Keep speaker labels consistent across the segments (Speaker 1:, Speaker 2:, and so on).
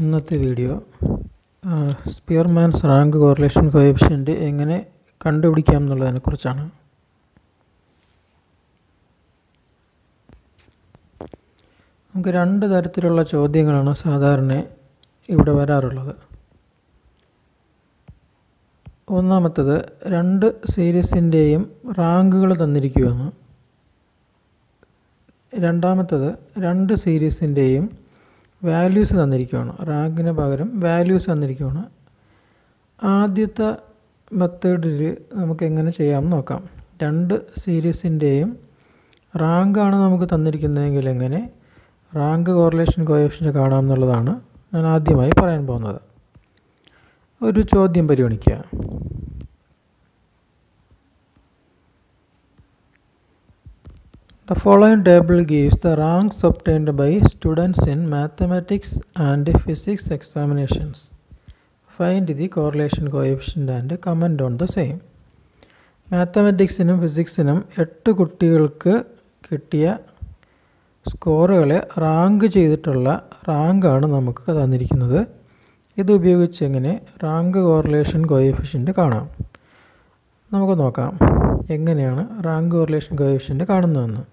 Speaker 1: ഇന്നത്തെ video Spearman's rank correlation coefficient എങ്ങനെ കണ്ടുപിടിക്കാം എന്നുള്ളതിനെക്കുറിച്ചാണ് നമുക്ക് രണ്ട് തരത്തിലുള്ള ചോദ്യങ്ങളാണ് സാധാരണ ഇവിടെ വരാറുള്ളത് ഒന്നാമത്തത് രണ്ട് സീരീസിൻ്റെയും റാങ്കുകൾ തന്നിരിക്കുമെന്ന് രണ്ടാമത്തത് രണ്ട് സീരീസിൻ്റെയും വാല്യൂസ് തന്നിരിക്കുകയാണ് റാങ്കിന് പകരം വാല്യൂസ് തന്നിരിക്കുകയാണ് ആദ്യത്തെ മെത്തേഡിൽ നമുക്ക് എങ്ങനെ ചെയ്യാമെന്ന് നോക്കാം രണ്ട് സീരീസിൻ്റെയും റാങ്കാണ് നമുക്ക് തന്നിരിക്കുന്നതെങ്കിൽ എങ്ങനെ റാങ്ക് കോറിലേഷൻ കോയഫിഷ്യൻ്റ് കാണാമെന്നുള്ളതാണ് ഞാൻ ആദ്യമായി പറയാൻ പോകുന്നത് ഒരു ചോദ്യം പരിഗണിക്കുക The following table gives the ranks obtained by students in mathematics and physics examinations. Find the correlation coefficient and comment on the same. മാത്തമാറ്റിക്സിനും ഫിസിക്സിനും എട്ട് കുട്ടികൾക്ക് കിട്ടിയ സ്കോറുകളെ റാങ്ക് ചെയ്തിട്ടുള്ള റാങ്കാണ് നമുക്ക് തന്നിരിക്കുന്നത് ഇത് ഉപയോഗിച്ച് എങ്ങനെ റാങ്ക് കോറിലേഷൻ കോയഫിഷ്യൻ്റ് കാണാം നമുക്ക് നോക്കാം എങ്ങനെയാണ് റാങ്ക് കോറിലേഷൻ കോയഫിഷ്യൻ്റ് കാണുന്നതെന്ന്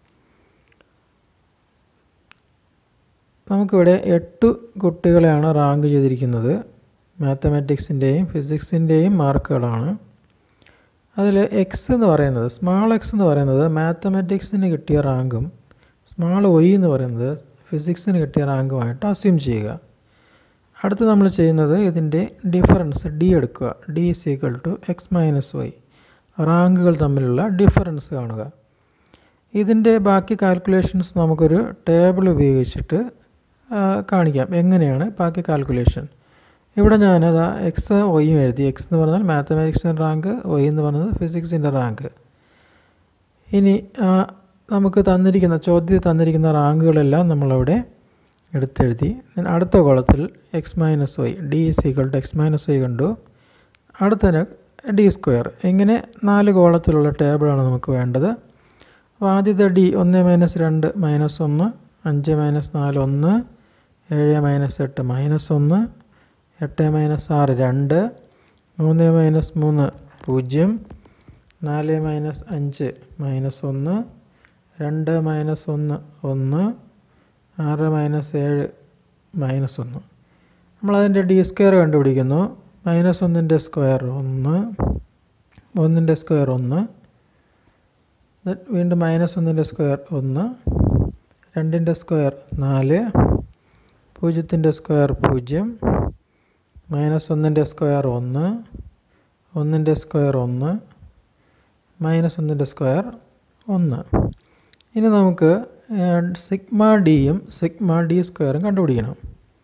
Speaker 1: നമുക്കിവിടെ എട്ട് കുട്ടികളെയാണ് റാങ്ക് ചെയ്തിരിക്കുന്നത് മാത്തമാറ്റിക്സിൻ്റെയും ഫിസിക്സിൻ്റെയും മാർക്കുകളാണ് അതിൽ എക്സ് എന്ന് പറയുന്നത് സ്മാൾ എക്സ് എന്ന് പറയുന്നത് മാത്തമാറ്റിക്സിന് കിട്ടിയ റാങ്കും സ്മാൾ ഒയ് എന്ന് പറയുന്നത് ഫിസിക്സിന് കിട്ടിയ റാങ്കുമായിട്ട് അസ്യൂം ചെയ്യുക അടുത്ത് നമ്മൾ ചെയ്യുന്നത് ഇതിൻ്റെ ഡിഫറൻസ് ഡി എടുക്കുക D is equal to X minus Y റാങ്കുകൾ തമ്മിലുള്ള ഡിഫറൻസ് കാണുക ഇതിൻ്റെ ബാക്കി കാൽക്കുലേഷൻസ് നമുക്കൊരു ടേബിൾ ഉപയോഗിച്ചിട്ട് കാണിക്കാം എങ്ങനെയാണ് ബാക്കി കാൽക്കുലേഷൻ ഇവിടെ ഞാനത് എക്സ് വൈയും എഴുതി എക്സ് എന്ന് പറഞ്ഞാൽ മാത്തമാറ്റിക്സിൻ്റെ റാങ്ക് വൈ എന്ന് പറയുന്നത് ഫിസിക്സിൻ്റെ റാങ്ക് ഇനി നമുക്ക് തന്നിരിക്കുന്ന ചോദ്യത്തിൽ തന്നിരിക്കുന്ന റാങ്കുകളെല്ലാം നമ്മളവിടെ എടുത്തെഴുതി അടുത്ത കോളത്തിൽ X minus Y D is equal to X minus Y കണ്ടു അടുത്ത ഡി സ്ക്വയർ ഇങ്ങനെ നാല് കോളത്തിലുള്ള ടേബിളാണ് നമുക്ക് വേണ്ടത് അപ്പോൾ ആദ്യത്തെ ഡി ഒന്ന് മൈനസ് രണ്ട് മൈനസ് ഒന്ന് അഞ്ച് മൈനസ് നാല് ഒന്ന് ഏഴ് മൈനസ് എട്ട് മൈനസ് ഒന്ന് എട്ട് മൈനസ് ആറ് രണ്ട് മൂന്ന് മൈനസ് മൂന്ന് പൂജ്യം നാല് മൈനസ് അഞ്ച് മൈനസ് ഒന്ന് രണ്ട് മൈനസ് ഒന്ന് ഒന്ന് ആറ് മൈനസ് ഏഴ് മൈനസ് ഒന്ന് നമ്മളതിൻ്റെ ഡി സ്ക്വയർ കണ്ടുപിടിക്കുന്നു മൈനസ് ഒന്നിൻ്റെ സ്ക്വയർ ഒന്ന് ഒന്നിൻ്റെ സ്ക്വയർ ഒന്ന് വീണ്ടും മൈനസ് ഒന്നിൻ്റെ സ്ക്വയർ ഒന്ന് രണ്ടിൻ്റെ സ്ക്വയർ നാല് പൂജ്യത്തിൻ്റെ സ്ക്വയർ പൂജ്യം മൈനസ് ഒന്നിൻ്റെ സ്ക്വയർ ഒന്ന് ഒന്നിൻ്റെ സ്ക്വയർ ഒന്ന് മൈനസ് ഒന്നിൻ്റെ സ്ക്വയർ ഒന്ന് ഇനി നമുക്ക് സിഗ്മ ഡിയും സിഗ്മ ഡി സ്ക്വയറും കണ്ടുപിടിക്കണം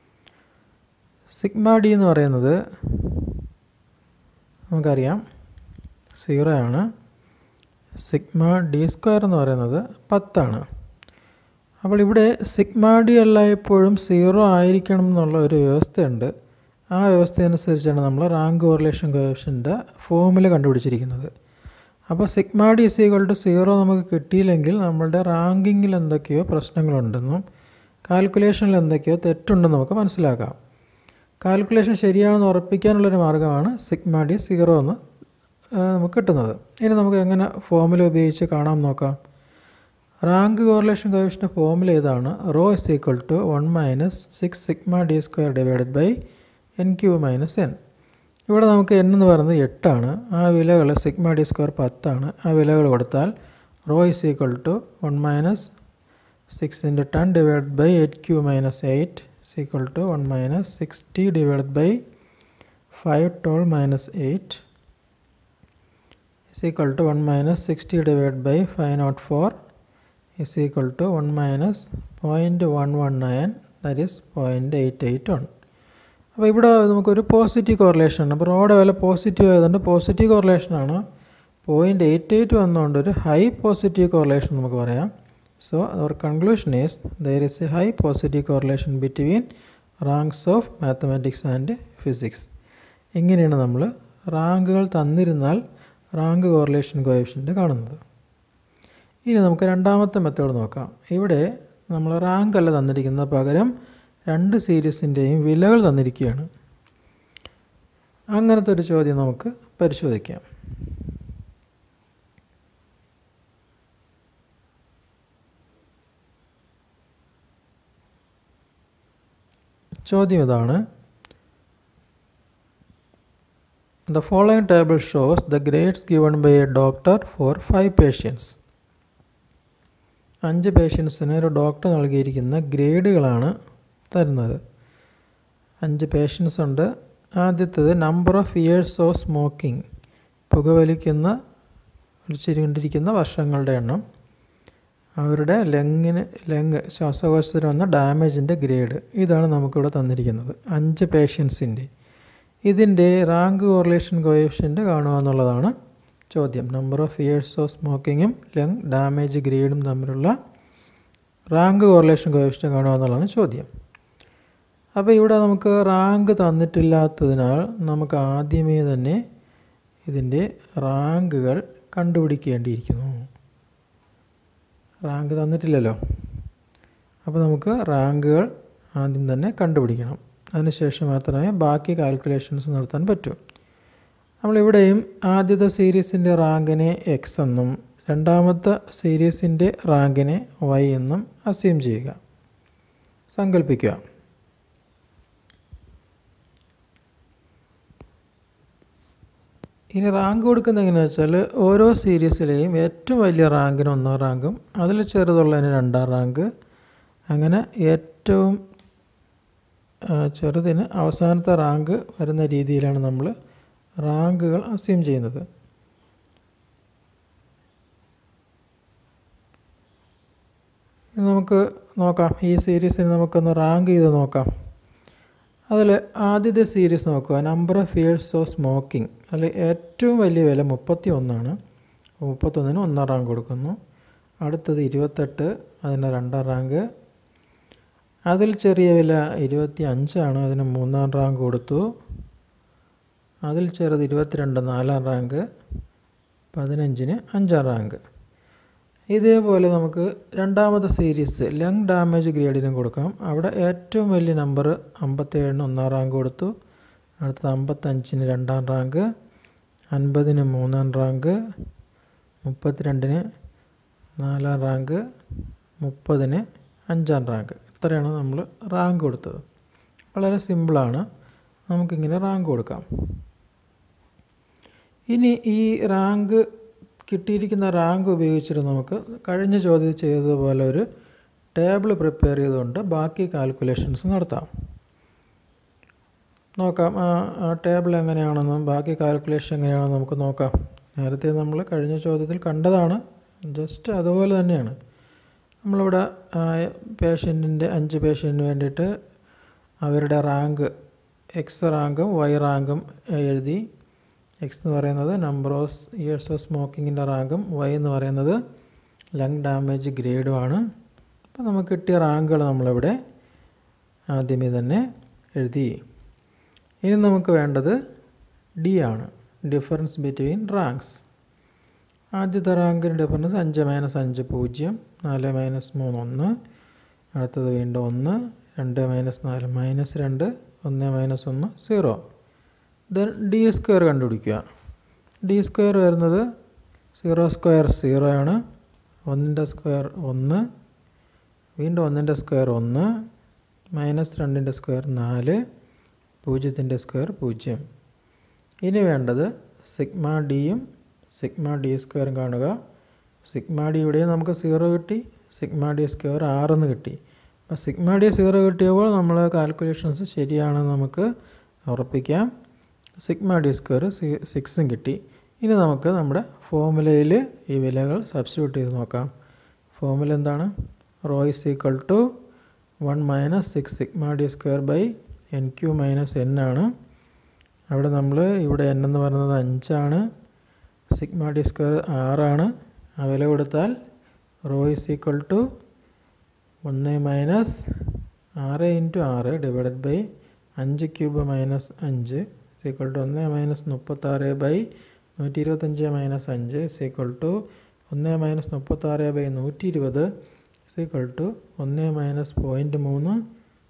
Speaker 1: സിഗ്മ ഡി എന്ന് പറയുന്നത് നമുക്കറിയാം സീറോ ആണ് സിഗ്മ ഡി സ്ക്വയർ എന്ന് പറയുന്നത് പത്താണ് അപ്പോൾ ഇവിടെ സിഗ്മ ഡി എല്ലായ്പ്പോഴും സീറോ ആയിരിക്കണം എന്നുള്ള ഒരു വ്യവസ്ഥയുണ്ട് ആ വ്യവസ്ഥ അനുസരിച്ചാണ് നമ്മൾ റാങ്ക് കോറിലേഷൻ കോയഫിഷ്യൻ്റെ ഫോമുല കണ്ടുപിടിച്ചിരിക്കുന്നത് അപ്പോൾ sigma D is equal to zero നമുക്ക് കിട്ടിയില്ലെങ്കിൽ നമ്മളുടെ റാങ്കിങ്ങിൽ എന്തൊക്കെയോ പ്രശ്നങ്ങളുണ്ടെന്നും കാൽക്കുലേഷനിൽ എന്തൊക്കെയോ തെറ്റുണ്ടെന്ന് നമുക്ക് മനസ്സിലാക്കാം കാൽക്കുലേഷൻ ശരിയാണെന്ന് ഉറപ്പിക്കാനുള്ളൊരു മാർഗ്ഗമാണ് സിഗ്മ ഡി സീറോ എന്ന് നമുക്ക് കിട്ടുന്നത് ഇനി നമുക്ക് എങ്ങനെ ഫോമുല ഉപയോഗിച്ച് കാണാൻ നോക്കാം റാങ്ക് കോറിലേഷൻ കോയഫിഷ്യൻ്റെ ഫോമുല ഇതാണ് rho is equal to one minus six sigma D square divided by N cube minus N ഇവിടെ നമുക്ക് എൻ എന്ന് പറയുന്നത് എട്ടാണ് ആ വിലകൾ സിഗ്മ ഡി സ്ക്വയർ പത്താണ് ആ വിലകൾ കൊടുത്താൽ rho is equal to one minus six into ten divide by eight cube minus eight equal to one minus sixty divide by five twelve minus eight is equal to 1 minus 60 divided by 504 is equal to 1 minus 0.119 that is 0.881 അപ്പോൾ ഇവിടെ നമുക്കൊരു positive correlation ആണ് അപ്പോൾ road വില positive ആയതുകൊണ്ട് positive കോറിലേഷനാണ് point eight eight വന്നുകൊണ്ട് ഒരു ഹൈ പോസിറ്റീവ് കോറിലേഷൻ നമുക്ക് പറയാം so our conclusion is there is a high positive correlation between ranks of mathematics and physics ഇങ്ങനെയാണ് നമ്മൾ റാങ്കുകൾ തന്നിരുന്നാൽ റാങ്ക് കോറിലേഷൻ കോയഫിഷ്യൻ്റ് കാണുന്നത് ഇനി നമുക്ക് രണ്ടാമത്തെ മെത്തേഡ് നോക്കാം ഇവിടെ നമ്മൾ റാങ്ക് അല്ല തന്നിരിക്കുന്നത് പകരം രണ്ട് സീരീസിൻ്റെയും വിലകൾ തന്നിരിക്കുകയാണ് അങ്ങനത്തെ ഒരു ചോദ്യം നമുക്ക് പരിശോധിക്കാം ചോദ്യം ഇതാണ് the following table shows the grades given by a doctor for five patients അഞ്ച് പേഷ്യൻസിന് ഒരു ഡോക്ടർ നൽകിയിരിക്കുന്ന ഗ്രേഡുകളാണ് തരുന്നത് അഞ്ച് പേഷ്യൻസ് ഉണ്ട് ആദ്യത്തേത് number of years of smoking പുകവലിക്കുന്ന വലിച്ചുകൊണ്ടിരിക്കുന്ന വർഷങ്ങളുടെ എണ്ണം അവരുടെ ലങ്ങിന് ലങ് ശ്വാസകോശത്തിന് വന്ന ഡാമേജിൻ്റെ ഗ്രേഡ് ഇതാണ് നമുക്കിവിടെ തന്നിരിക്കുന്നത് അഞ്ച് പേഷ്യൻസിൻ്റെ ഇതിൻ്റെ റാങ്ക് കോറിലേഷൻ കോയഫിഷ്യൻ്റ് കാണുക എന്നുള്ളതാണ് ചോദ്യം നമ്പർ ഓഫ് ഇയേഴ്സ് ഓഫ് സ്മോക്കിങ്ങും ലങ് ഡാമേജ് ഗ്രേഡും തമ്മിലുള്ള റാങ്ക് കോറിലേഷൻ കോയഫിഷ്യൻ്റ് കാണുക എന്നുള്ളതാണ് ചോദ്യം അപ്പോൾ ഇവിടെ നമുക്ക് റാങ്ക് തന്നിട്ടില്ലാത്തതിനാൽ നമുക്ക് ആദ്യമേ തന്നെ ഇതിൻ്റെ റാങ്കുകൾ കണ്ടുപിടിക്കേണ്ടിയിരിക്കുന്നു റാങ്ക് തന്നിട്ടില്ലല്ലോ അപ്പോൾ നമുക്ക് റാങ്കുകൾ ആദ്യം തന്നെ കണ്ടുപിടിക്കണം അതിനുശേഷം മാത്രമേ ബാക്കി കാൽക്കുലേഷൻസ് നടത്താൻ പറ്റൂ നമ്മളിവിടെയും ആദ്യത്തെ സീരീസിൻ്റെ റാങ്കിനെ എക്സ് എന്നും രണ്ടാമത്തെ സീരീസിൻ്റെ റാങ്കിനെ വൈ എന്നും അസ്യൂം ചെയ്യുക സങ്കല്പിക്കുക ഇനി റാങ്ക് കൊടുക്കുന്നത് എങ്ങനെയാണെന്ന് വെച്ചാൽ ഓരോ സീരീസിലെയും ഏറ്റവും വലിയ റാങ്കിന് ഒന്നാം റാങ്കും അതിൽ ചെറുതുള്ളതിന് രണ്ടാം റാങ്ക് അങ്ങനെ ഏറ്റവും ചെറുതിന് അവസാനത്തെ റാങ്ക് വരുന്ന രീതിയിലാണ് നമ്മൾ റാങ്കുകൾ അസ്യൂം ചെയ്യുന്നത് നമുക്ക് നോക്കാം ഈ സീരീസിന് നമുക്കൊന്ന് റാങ്ക് ചെയ്ത് നോക്കാം അതിൽ ആദ്യത്തെ സീരീസ് നോക്കുക number of years of smoking അതിൽ ഏറ്റവും വലിയ വില മുപ്പത്തി ഒന്നാണ് മുപ്പത്തൊന്നിന് ഒന്നാം റാങ്ക് കൊടുക്കുന്നു അടുത്തത് ഇരുപത്തെട്ട് അതിന് രണ്ടാം റാങ്ക് അതിൽ ചെറിയ വില ഇരുപത്തി അഞ്ചാണ് അതിന് മൂന്നാം റാങ്ക് കൊടുത്തു അതിൽ ചെറുത് ഇരുപത്തിരണ്ട് നാലാം റാങ്ക് പതിനഞ്ചിന് അഞ്ചാം റാങ്ക് ഇതേപോലെ നമുക്ക് രണ്ടാമത്തെ സീരീസ് ലങ് ഡാമേജ് ഗ്രേഡിനും കൊടുക്കാം അവിടെ ഏറ്റവും വലിയ നമ്പർ അമ്പത്തേഴിന് ഒന്നാം റാങ്ക് കൊടുത്തു അടുത്തത് അമ്പത്തഞ്ചിന് രണ്ടാം റാങ്ക് അൻപതിന് മൂന്നാം റാങ്ക് മുപ്പത്തിരണ്ടിന് നാലാം റാങ്ക് മുപ്പതിന് അഞ്ചാം റാങ്ക് ഇത്രയാണ് നമ്മൾ റാങ്ക് കൊടുത്തത് വളരെ സിമ്പിളാണ് നമുക്കിങ്ങനെ റാങ്ക് കൊടുക്കാം ഇനി ഈ റാങ്ക് കിട്ടിയിരിക്കുന്ന റാങ്ക് ഉപയോഗിച്ചിട്ട് നമുക്ക് കഴിഞ്ഞ ചോദ്യം ചെയ്തതുപോലെ ഒരു ടേബിൾ പ്രിപ്പയർ ചെയ്തുകൊണ്ട് ബാക്കി കാൽക്കുലേഷൻസ് നടത്താം നോക്കാം ആ ടേബിൾ എങ്ങനെയാണെന്നും ബാക്കി കാൽക്കുലേഷൻ എങ്ങനെയാണെന്ന് നമുക്ക് നോക്കാം നേരത്തെ നമ്മൾ കഴിഞ്ഞ ചോദ്യത്തിൽ കണ്ടതാണ് ജസ്റ്റ് അതുപോലെ തന്നെയാണ് നമ്മളിവിടെ പേഷ്യൻറ്റിൻ്റെ അഞ്ച് പേഷ്യൻറ്റിന് വേണ്ടിയിട്ട് അവരുടെ റാങ്ക് എക്സ് റാങ്കും വൈ റാങ്കും എഴുതി എക്സ് എന്ന് പറയുന്നത് നമ്പർ ഓഫ് ഇയേഴ്സ് ഓഫ് സ്മോക്കിങ്ങിൻ്റെ റാങ്കും വൈ എന്ന് പറയുന്നത് ലങ് ഡാമേജ് ഗ്രേഡുമാണ് അപ്പോൾ നമുക്ക് കിട്ടിയ റാങ്കുകൾ നമ്മളിവിടെ ആദ്യമേ തന്നെ എഴുതി ഇനി നമുക്ക് വേണ്ടത് ഡി ആണ് ഡിഫറൻസ് ബിറ്റ്വീൻ റാങ്ക്സ് ആദ്യത്തെ റാങ്കിന് ഡിഫറൻസ് അഞ്ച് മൈനസ് അഞ്ച് പൂജ്യം നാല് മൈനസ് മൂന്ന് ഒന്ന് അടുത്തത് വീണ്ടും ഒന്ന് രണ്ട് മൈനസ് നാല് മൈനസ് രണ്ട് ഒന്ന് മൈനസ് ഒന്ന് സീറോ ദെൻ ഡി സ്ക്വയർ കണ്ടുപിടിക്കുക ഡി സ്ക്വയർ വരുന്നത് സീറോ സ്ക്വയർ സീറോ ആണ് ഒന്നിൻ്റെ സ്ക്വയർ ഒന്ന് വീണ്ടും ഒന്നിൻ്റെ സ്ക്വയർ ഒന്ന് മൈനസ് രണ്ടിൻ്റെ സ്ക്വയർ നാല് പൂജ്യത്തിൻ്റെ സ്ക്വയർ പൂജ്യം ഇനി വേണ്ടത് സിഗ്മ ഡിയും സിഗ്മ ഡി സ്ക്വയറും കാണുക സിഗ്മ ഡി ഇവിടെ നമുക്ക് സീറോ കിട്ടി സിഗ്മ ഡി സ്ക്വയർ ആറെന്ന് കിട്ടി അപ്പോൾ സിഗ്മ ഡി സീറോ കിട്ടിയപ്പോൾ നമ്മൾ കാൽക്കുലേഷൻസ് ശരിയാണെന്ന് നമുക്ക് ഉറപ്പിക്കാം സിഗ്മ ഡി സ്ക്വയർ സിക്സും കിട്ടി ഇനി നമുക്ക് നമ്മുടെ ഫോമുലയിൽ ഈ വിലകൾ സബ്സ്റ്റിറ്റ്യൂട്ട് ചെയ്ത് നോക്കാം ഫോമുല എന്താണ് rho is equal to one minus six sigma D square by N cube minus N ആണ് അവിടെ നമ്മൾ ഇവിടെ എൻ എന്ന് പറയുന്നത് അഞ്ചാണ് സിഗ്മ ഡി സ്ക്വയർ ആറാണ് ആ വില കൊടുത്താൽ റോ ഇസ് ഈക്വൽ ടു ഒന്ന് മൈനസ് ആറ് ഇൻറ്റു ആറ് ഡിവൈഡഡ് ബൈ അഞ്ച് ക്യൂബ് മൈനസ് അഞ്ച് സീക്വൽ ടു ഒന്ന് മൈനസ് മുപ്പത്താറ് ബൈ നൂറ്റി ഇരുപത്തഞ്ച് മൈനസ് അഞ്ച് സീക്വൽ ടു ഒന്ന് മൈനസ് മുപ്പത്താറ് ബൈ നൂറ്റി ഇരുപത് സീക്വൽ ടു ഒന്ന് മൈനസ് പോയിൻറ്റ് മൂന്ന്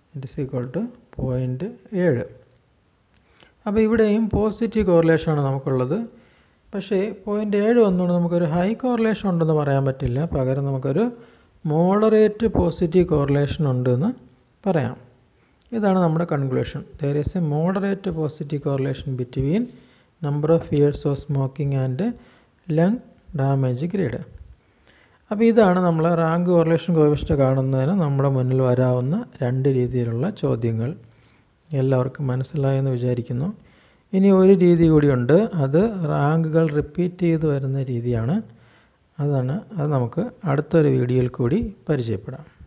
Speaker 1: it is equal to point ഏഴ് അപ്പോൾ ഇവിടെയും പോസിറ്റീവ് കോറിലേഷനാണ് നമുക്കുള്ളത് പക്ഷേ പോയിൻ്റ് ഏഴ് വന്നുകൊണ്ട് നമുക്കൊരു ഹൈ കോറിലേഷൻ ഉണ്ടെന്ന് പറയാൻ പറ്റില്ല പകരം നമുക്കൊരു മോഡറേറ്റ് പോസിറ്റീവ് കോറിലേഷൻ ഉണ്ടെന്ന് പറയാം ഇതാണ് നമ്മുടെ conclusion there is a moderate positive correlation between number of years of smoking and lung damage grade അപ്പോൾ ഇതാണ് നമ്മൾ റാങ്ക് കോറിലേഷൻ കോവിസ്റ്റ് കാണുന്നതിന് നമ്മുടെ മുന്നിൽ വരാവുന്ന രണ്ട് രീതിയിലുള്ള ചോദ്യങ്ങൾ എല്ലാവർക്കും മനസ്സിലായെന്ന് വിചാരിക്കുന്നു ഇനി ഒരു രീതി കൂടിയുണ്ട് അത് റാങ്കുകൾ റിപ്പീറ്റ് ചെയ്ത് വരുന്ന രീതിയാണ് അതാണ് അത് നമുക്ക് അടുത്തൊരു വീഡിയോയിൽ കൂടി പരിചയപ്പെടാം